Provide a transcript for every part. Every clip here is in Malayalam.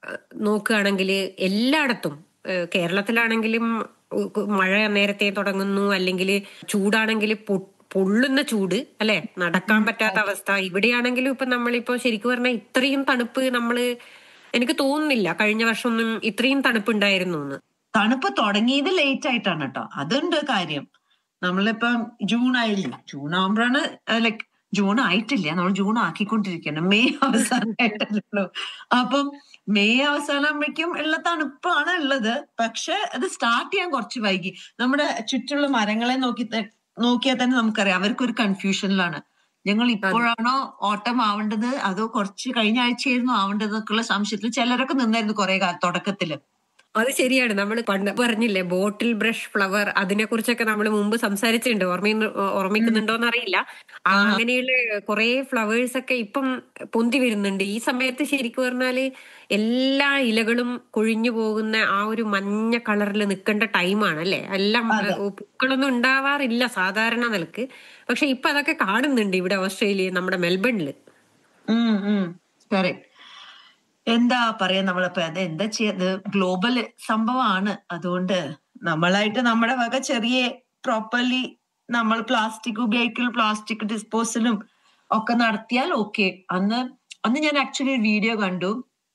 നോക്കുകയാണെങ്കിൽ എല്ലായിടത്തും ഏഹ് കേരളത്തിലാണെങ്കിലും ഉ- കു- മഴ നേരത്തെ തുടങ്ങുന്നു അല്ലെങ്കിൽ ചൂടാണെങ്കിൽ പൊള്ളുന്ന ചൂട് അല്ലെ നടക്കാൻ പറ്റാത്ത അവസ്ഥ ഇവിടെയാണെങ്കിലും ഇപ്പൊ നമ്മളിപ്പോ ശരിക്കും പറഞ്ഞാൽ ഇത്രയും തണുപ്പ് നമ്മള് എനിക്ക് തോന്നുന്നില്ല കഴിഞ്ഞ വർഷം ഒന്നും ഇത്രയും തണുപ്പ് ഉണ്ടായിരുന്നു എന്ന് തണുപ്പ് തുടങ്ങിയത് ലേറ്റ് ആയിട്ടാണ് കേട്ടോ അതുണ്ട് കാര്യം നമ്മളിപ്പം ജൂൺ ആയില്ല ജൂൺ ആകുമ്പോഴാണ് ലൈക്ക് ജൂൺ ആയിട്ടില്ല നമ്മൾ ജൂൺ ആക്കിക്കൊണ്ടിരിക്കണം മെയ് അവസാനമായിട്ടല്ലോ അപ്പം മെയ് അവസാനമാകുമ്പോഴേക്കും ഉള്ള തണുപ്പാണ് ഉള്ളത് പക്ഷെ അത് സ്റ്റാർട്ട് ചെയ്യാൻ കുറച്ച് വൈകി നമ്മുടെ ചുറ്റുള്ള മരങ്ങളെ നോക്കി ത- നോക്കിയാൽ തന്നെ നമുക്കറിയാം അവർക്കൊരു കൺഫ്യൂഷനിലാണ് ഞങ്ങൾ ഇപ്പോഴാണോ ഓട്ടം ആവേണ്ടത് അതോ കുറച്ച് കഴിഞ്ഞ ആഴ്ചയായിരുന്നു ആവേണ്ടത് എന്നൊക്കെയുള്ള സംശയത്തിൽ ചിലരൊക്കെ നിന്നായിരുന്നു കുറെ കാലം തുടക്കത്തില് അത് ശരിയാണ് നമ്മൾ പണ്ട് പറഞ്ഞില്ലേ ബോട്ടിൽ ബ്രഷ് ഫ്ലവർ അതിനെ കുറിച്ചൊക്കെ നമ്മൾ മുമ്പ് സംസാരിച്ചിട്ടുണ്ട് ഓർമ്മ ഓർമ്മിക്കുന്നുണ്ടോന്ന് അറിയില്ല ആ, അങ്ങനെയുള്ള കുറെ ഫ്ലവേഴ്സ് ഒക്കെ ഇപ്പം പൊന്തി വരുന്നുണ്ട് ഈ സമയത്ത് ശരിക്കും പറഞ്ഞാല് എല്ലാ ഇലകളും കൊഴിഞ്ഞു പോകുന്ന ആ ഒരു മഞ്ഞ കളറിൽ നിൽക്കേണ്ട ടൈമാണ് അല്ലെ എല്ലാം അതെ. ഏഹ്, പൂക്കളൊന്നും ഉണ്ടാവാറില്ല സാധാരണ നിലക്ക് പക്ഷെ ഇപ്പൊ അതൊക്കെ കാണുന്നുണ്ട് ഇവിടെ ഓസ്ട്രേലിയ നമ്മുടെ മെൽബണില് കറക്റ്റ് എന്താ പറയാ നമ്മളിപ്പോ അത് എന്താ ചെയ്യത് ഗ്ലോബൽ സംഭവമാണ് അതുകൊണ്ട് നമ്മളായിട്ട് നമ്മുടെ വക ചെറിയ പ്രോപ്പർലി നമ്മൾ പ്ലാസ്റ്റിക് ഉപയോഗിക്കലും പ്ലാസ്റ്റിക് ഡിസ്പോസലും ഒക്കെ നടത്തിയാൽ ഓക്കെ അന്ന് അന്ന് ഞാൻ ആക്ച്വലി ഒരു വീഡിയോ കണ്ടു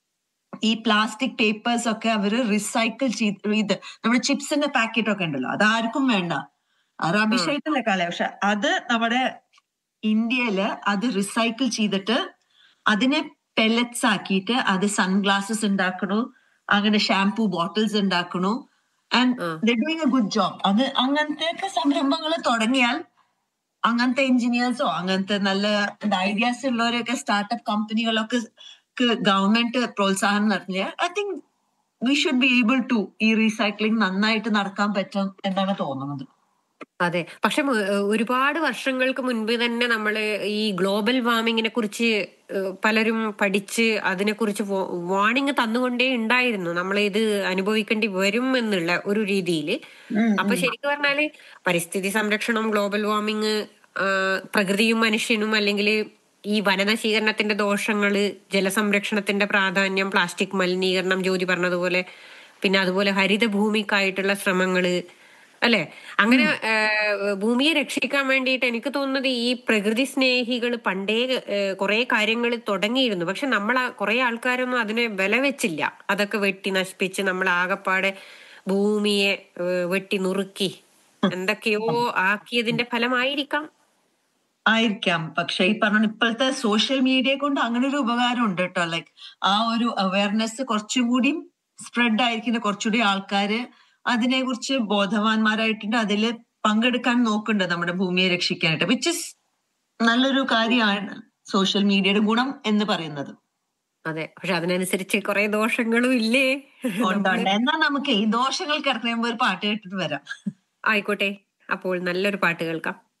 ഈ പ്ലാസ്റ്റിക് പേപ്പേഴ്സ് ഒക്കെ അവര് റിസൈക്കിൾ ചെയ്ത് ഇത് നമ്മുടെ ചിപ്സിന്റെ പാക്കറ്റ് ഒക്കെ ഉണ്ടല്ലോ അത് ആർക്കും വേണ്ട അത് അഭിഷേകത്തിലെ കളയ പക്ഷെ അത് നമ്മുടെ ഇന്ത്യയില് അത് റിസൈക്കിൾ ചെയ്തിട്ട് അതിനെ പെല്ലറ്റ്സ് ആക്കിയിട്ട് അത് സൺഗ്ലാസസ് ഉണ്ടാക്കണു അങ്ങനെ ഷാംപൂ ബോട്ടിൽസ് ഉണ്ടാക്കണു and doing a good job അത് അങ്ങനത്തെ ഒക്കെ സംരംഭങ്ങൾ തുടങ്ങിയാൽ അങ്ങനത്തെ എഞ്ചിനീയേഴ്സോ അങ്ങനത്തെ നല്ല ഐഡിയാസ് ഉള്ളവരൊക്കെ സ്റ്റാർട്ടപ്പ് കമ്പനികളൊക്കെ ഗവൺമെന്റ് പ്രോത്സാഹനം നടത്തിയ I think we should be able to ഈ റീസൈക്ലിംഗ് നന്നായിട്ട് നടക്കാൻ പറ്റും എന്നാണ് തോന്നുന്നത് അതെ പക്ഷെ മു- ഏഹ് ഒരുപാട് വർഷങ്ങൾക്ക് മുൻപ് തന്നെ നമ്മൾ ഈ ഗ്ലോബൽ വാർമിങ്ങിനെ കുറിച്ച് ഏഹ് പലരും പഠിച്ച് അതിനെക്കുറിച്ച് വാണിംഗ് തന്നുകൊണ്ടേ ഉണ്ടായിരുന്നു നമ്മൾ ഇത് അനുഭവിക്കേണ്ടി വരും എന്നുള്ള ഒരു രീതിയിൽ അപ്പൊ ശരിക്കും പറഞ്ഞാല് പരിസ്ഥിതി സംരക്ഷണം ഗ്ലോബൽ വാർമിങ് പ്രകൃതിയും മനുഷ്യനും അല്ലെങ്കിൽ ഈ വനനശീകരണത്തിന്റെ ദോഷങ്ങള് ജലസംരക്ഷണത്തിന്റെ പ്രാധാന്യം പ്ലാസ്റ്റിക് മലിനീകരണം ജ്യോതി പറഞ്ഞതുപോലെ പിന്നെ അതുപോലെ ഹരിതഭൂമിക്കായിട്ടുള്ള ശ്രമങ്ങള് അല്ലെ അങ്ങനെ ഏഹ്, ഭൂമിയെ രക്ഷിക്കാൻ വേണ്ടിയിട്ട് എനിക്ക് തോന്നുന്നത് ഈ പ്രകൃതി സ്നേഹികൾ പണ്ടേ കുറെ കാര്യങ്ങൾ തുടങ്ങിയിരുന്നു പക്ഷെ നമ്മൾ കുറെ ആൾക്കാരൊന്നും അതിനെ വില വെച്ചില്ല അതൊക്കെ വെട്ടി നശിപ്പിച്ച് നമ്മൾ ആകപ്പാടെ ഭൂമിയെ ഏഹ്, വെട്ടി നുറുക്കി എന്തൊക്കെയോ ആക്കിയതിന്റെ ഫലമായിരിക്കാം ആയിരിക്കാം പക്ഷെ ഈ പറഞ്ഞ ഇപ്പോഴത്തെ സോഷ്യൽ മീഡിയ കൊണ്ട് അങ്ങനെ ഒരു ഉപകാരം ഉണ്ട് കേട്ടോ ലൈക്ക് ആ ഒരു അവയർനെസ് കുറച്ചും കൂടി സ്പ്രെഡ് ആയിരിക്കുന്ന കുറച്ചുകൂടി ആൾക്കാര് അതിനെ കുറിച്ച് ബോധവാന്മാരായിട്ടുണ്ട് അതിൽ പങ്കെടുക്കാൻ നോക്കുന്നുണ്ട് നമ്മുടെ ഭൂമിയെ രക്ഷിക്കാനായിട്ട് വിച്ച് ഇസ് നല്ലൊരു കാര്യമാണ് സോഷ്യൽ മീഡിയയുടെ ഗുണം എന്ന് പറയുന്നത് അതെ പക്ഷെ അതിനനുസരിച്ച് കുറെ ദോഷങ്ങളും ഇല്ലേ ഉണ്ടുണ്ട് എന്നാൽ നമുക്ക് ഈ ദോഷങ്ങൾ കിടക്കുമ്പോൾ ഒരു പാട്ട് കേട്ടിട്ട് വരാം ആയിക്കോട്ടെ അപ്പോൾ നല്ലൊരു പാട്ട് കേൾക്കാം